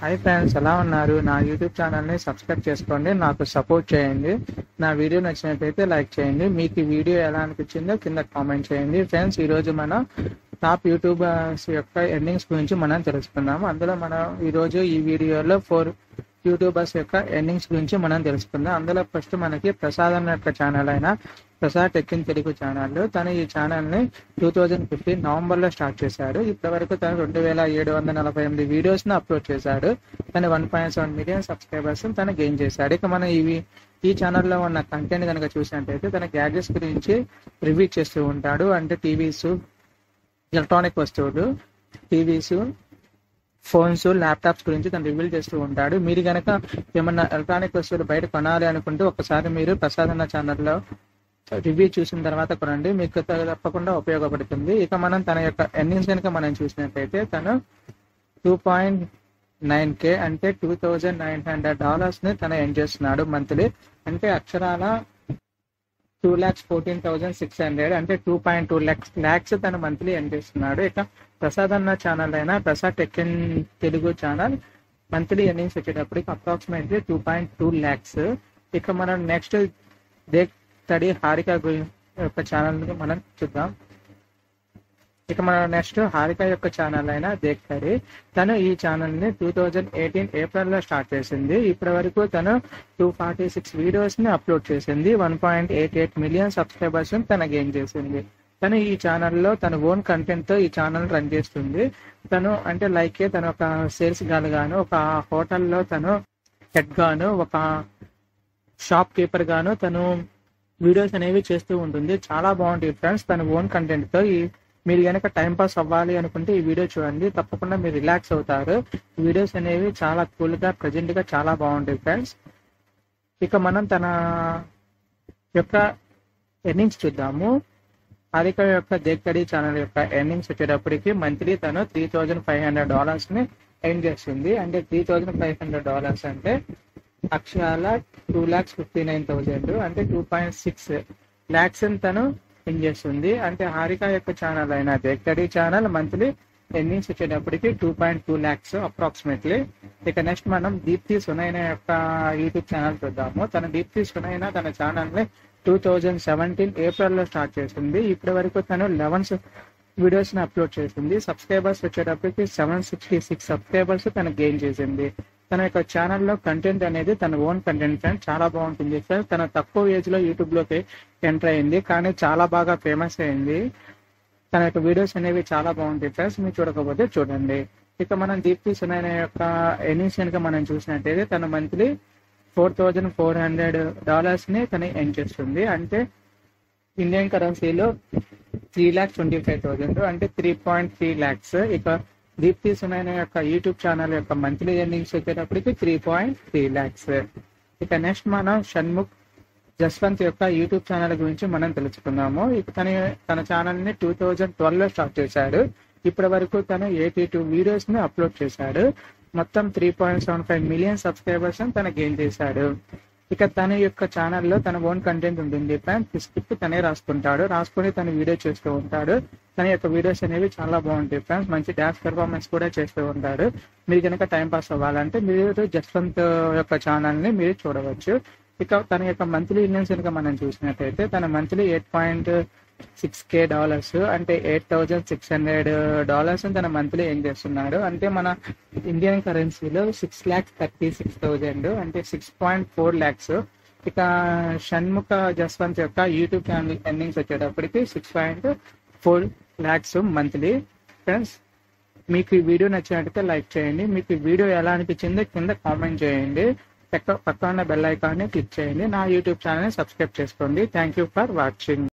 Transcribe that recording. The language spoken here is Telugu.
హాయ్ ఫ్రెండ్స్ ఎలా ఉన్నారు నా యూట్యూబ్ ఛానల్ని సబ్స్క్రైబ్ చేసుకోండి నాకు సపోర్ట్ చేయండి నా వీడియో నచ్చినట్లయితే లైక్ చేయండి మీకు ఈ వీడియో ఎలా అనిపించిందో కింద కామెంట్ చేయండి ఫ్రెండ్స్ ఈరోజు మనం టాప్ యూట్యూబర్స్ యొక్క ఎర్నింగ్స్ గురించి మనం తెలుసుకుందాము అందులో మనం ఈరోజు ఈ వీడియోలో ఫోర్ యూట్యూబర్స్ యొక్క ఎర్నింగ్స్ గురించి మనం తెలుసుకుందాం అందులో ఫస్ట్ మనకి ప్రసాద్ అన్న యొక్క ఛానల్ అయిన Prasad tech in Telugu channel తను ఈ ఛానల్ ని టూ థౌజండ్ ఫిఫ్టీన్ నవంబర్ లో స్టార్ట్ చేశాడు ఇప్పటి వరకు తను రెండు వేల ఏడు వందల నలభై ఎనిమిది వీడియోస్ ని అప్లోడ్ చేశాడు తను one point seven million subscribers తను గెయిన్ చేశాడు ఇక మనం ఇవి ఈ ఛానల్లో ఉన్న కంటెంట్ కనుక చూసినట్టయితే తన గ్యాడ్జెట్స్ గురించి రివ్యూ చేస్తూ ఉంటాడు అంటే టీవీస్ ఎలక్ట్రానిక్ వస్తువులు టీవీస్ ఫోన్స్ ల్యాప్టాప్స్ గురించి తను రివీల్ చేస్తూ ఉంటాడు మీరు కనుక ఏమన్నా ఎలక్ట్రానిక్ వస్తువులు బయట కొనాలి అనుకుంటే ఒకసారి మీరు ప్రసాద్ అన్న ఛానల్లో రివ్యూ చూసిన తర్వాత కొనండి మీకు తప్పకుండా ఉపయోగపడుతుంది ఇక మనం తన యొక్క ఎర్నింగ్స్ కనుక మనం చూసినట్టయితే తను టూ పాయింట్ నైన్ కే అంటే two thousand nine hundred dollars ని తను ఎర్న్ చేస్తున్నాడు మంత్లీ అంటే అక్షరాల two lakhs fourteen thousand six hundred అంటే two point two lakhs lakhs తన మంత్లీ ఎర్న్ చేస్తున్నాడు ఇక ప్రసాద్ అన్న ఛానల్ అయినా Prasad tech in Telugu channel monthly earnings వచ్చేటప్పటికి approximately two point two lakhs ఇక మనం నెక్స్ట్ దేక్ స్టడీ హారిక గు- యొక్క ఛానల్ మనం చూద్దాం ఇక మన నెక్స్ట్ హారిక యొక్క ఛానల్ అయిన దేక్ స్టడీ తను ఈ ఛానల్ ని టూ థౌజండ్ ఎయిటీన్ ఏప్రిల్ లో స్టార్ట్ చేసింది ఇప్పటి వరకు తను టూ ఫార్టీ సిక్స్ వీడియోస్ ని అప్లోడ్ చేసింది one point eight eight million subscribers ని తన గెయిన్ చేసింది తను ఈ ఛానల్లో తన ఓన్ కంటెంట్ తో ఈ ఛానల్ రన్ చేస్తుంది తను అంటే లైక్ తను ఒక సేల్స్ గాను గాను ఒక హోటల్లో తను హెడ్ గాను ఒక షాప్ కీపర్ గాను తను వీడియోస్ అనేవి చేస్తూ ఉంటుంది చాలా బాగుంటుంది ఫ్రెండ్స్ తన ఓన్ కంటెంట్ తో ఈ మీరు కనుక టైం పాస్ అవ్వాలి అనుకుంటే ఈ వీడియో చూడండి తప్పకుండా మీరు రిలాక్స్ అవుతారు ఈ వీడియోస్ అనేవి చాలా కూల్ గా ప్రజెంట్ గా చాలా బాగుంటాయి ఫ్రెండ్స్ ఇక మనం తన యొక్క ఎర్నింగ్స్ చూద్దాము హారిక యొక్క దేక్కడి ఛానల్ యొక్క ఎర్నింగ్స్ వచ్చేటప్పటికి మంత్లీ తను three thousand five hundred dollars ని ఎర్న్ చేస్తుంది అంటే three thousand five hundred dollars అంటే అక్షరాల two lakhs fifty nine thousand అంటే టూ పాయింట్ సిక్స్ ల్యాక్స్ తను ఎర్న్ చేస్తుంది అంటే హారిక యొక్క ఛానల్ అయిన దేక్కడి ఛానల్ మంత్లీ ఎర్నింగ్స్ వచ్చేటప్పటికి two point two lakhs approximately ఇక నెక్స్ట్ మనం దీప్తి సునైన యొక్క యూట్యూబ్ ఛానల్ చూద్దాము తన దీప్తి సునైన తన ఛానల్ ని టూ థౌజండ్ సెవెంటీన్ ఏప్రిల్ లో స్టార్ట్ చేసింది ఇప్పటి వరకు తను లెవెన్ వీడియోస్ ని అప్లోడ్ చేసింది సబ్స్క్రైబర్స్ వచ్చేటప్పటికి సెవెన్ సిక్స్టీ సిక్స్ సబ్స్క్రైబర్స్ తను గెయిన్ చేసింది తన యొక్క ఛానల్లో కంటెంట్ అనేది తన ఓన్ కంటెంట్ ఫ్రెండ్స్ చాలా బాగుంటుంది ఫ్రెండ్స్ తన తక్కువ ఏజ్ లో యూట్యూబ్ లోకి ఎంటర్ అయింది కానీ చాలా బాగా ఫేమస్ అయింది తన యొక్క వీడియోస్ అనేవి చాలా బాగుంటాయి ఫ్రెండ్స్ మీరు చూడకపోతే చూడండి ఇక మనం దీప్తి సునైన యొక్క ఎర్నింగ్స్ కనుక మనం చూసినట్టయితే తన monthly four thousand four hundred dollars ని తను ఎర్న్ చేస్తుంది అంటే ఇండియన్ కరెన్సీలో three lakhs twenty five thousand అంటే త్రీ పాయింట్ త్రీ ల్యాక్స్ ఇక దీప్తి సునైన యొక్క యూట్యూబ్ ఛానల్ యొక్క మంత్లీ ఎర్నింగ్స్ వచ్చేటప్పటికి త్రీ పాయింట్ త్రీ ల్యాక్స్ ఇక నెక్స్ట్ మనం షణ్ముఖ్ జస్వంత్ యొక్క యూట్యూబ్ ఛానల్ గురించి మనం తెలుసుకుందాము ఇక తన తన ఛానల్ ని టూ థౌజండ్ ట్వెల్వ్ లో స్టార్ట్ చేశాడు ఇప్పటి వరకు తను ఎయిటీ టూ వీడియోస్ ని అప్లోడ్ చేశాడు మొత్తం three point seven five million subscribers తన గెయిన్ చేశాడు ఇక తన యొక్క ఛానల్లో తన ఓన్ కంటెంట్ ఉంటుంది ఫ్రెండ్స్ స్క్రిప్ట్ తనే రాసుకుంటాడు రాసుకొని తన వీడియో చేస్తూ ఉంటాడు తన యొక్క వీడియోస్ అనేవి చాలా బాగుంటాయి ఫ్రెండ్స్ మంచి డాన్స్ పెర్ఫార్మెన్స్ కూడా చేస్తూ ఉంటాడు మీరు కనుక టైం పాస్ అవ్వాలంటే మీరు జస్వంత్ యొక్క ఛానల్ ని మీరు చూడవచ్చు ఇక తన యొక్క మంత్లీ ఇన్కమ్స్ కనుక మనం చూసినట్టయితే తన monthly eight point six K dollars అంటే eight thousand six hundred dollars తన మంత్లీ ఏం చేస్తున్నాడు అంటే మన ఇండియన్ కరెన్సీలో six lakhs thirty six thousand అంటే సిక్స్ పాయింట్ ఫోర్ ల్యాక్స్ ఇక షణ్ముఖ జస్వంత్ యొక్క యూట్యూబ్ ఛానల్ ఎర్నింగ్స్ వచ్చేటప్పటికి six point four lakhs monthly friends మీకు ఈ వీడియో నచ్చినట్టయితే లైక్ చేయండి మీకు ఈ వీడియో ఎలా అనిపించిందో కింద కామెంట్ చేయండి పక్క పక్కన బెల్ ఐకాన్ని క్లిక్ చేయండి నా యూట్యూబ్ ఛానల్ని సబ్స్క్రైబ్ చేసుకోండి థ్యాంక్ యూ ఫర్ వాచింగ్